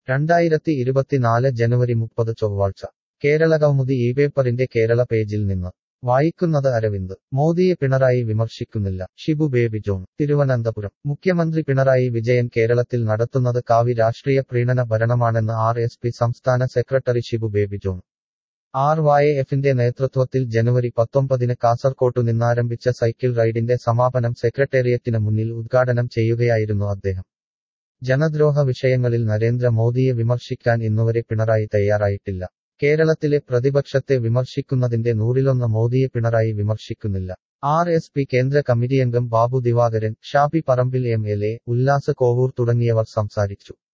രണ്ടായിരത്തി ഇരുപത്തിനാല് ജനുവരി മുപ്പത് ചൊവ്വാഴ്ച കേരള കൗമുദി ഈ പേപ്പറിന്റെ കേരള പേജിൽ നിന്ന് വായിക്കുന്നത് അരവിന്ദ് മോദിയെ പിണറായി വിമർശിക്കുന്നില്ല ഷിബു ബേബി ജോൺ തിരുവനന്തപുരം മുഖ്യമന്ത്രി പിണറായി വിജയൻ കേരളത്തിൽ നടത്തുന്നത് കാവി രാഷ്ട്രീയ പ്രീണന ഭരണമാണെന്ന് ആർ എസ് പി സംസ്ഥാന സെക്രട്ടറി ഷിബു ബേബി ജോൺ ആർ വൈ എഫിന്റെ നേതൃത്വത്തിൽ ജനുവരി പത്തൊമ്പതിന് കാസർകോട്ടു നിന്നാരംഭിച്ച സൈക്കിൾ റൈഡിന്റെ സമാപനം സെക്രട്ടേറിയറ്റിന് മുന്നിൽ ഉദ്ഘാടനം ചെയ്യുകയായിരുന്നു അദ്ദേഹം ജനദ്രോഹ വിഷയങ്ങളിൽ നരേന്ദ്ര മോദിയെ വിമർശിക്കാൻ ഇന്നുവരെ പിണറായി തയ്യാറായിട്ടില്ല കേരളത്തിലെ പ്രതിപക്ഷത്തെ വിമർശിക്കുന്നതിന്റെ നൂറിലൊന്ന് മോദിയെ പിണറായി വിമർശിക്കുന്നില്ല ആർ എസ് പി കേന്ദ്ര കമ്മിറ്റിയംഗം Babu Divakaran Shafi Parambil M L A Ullas Kovoor തുടങ്ങിയവർ സംസാരിച്ചു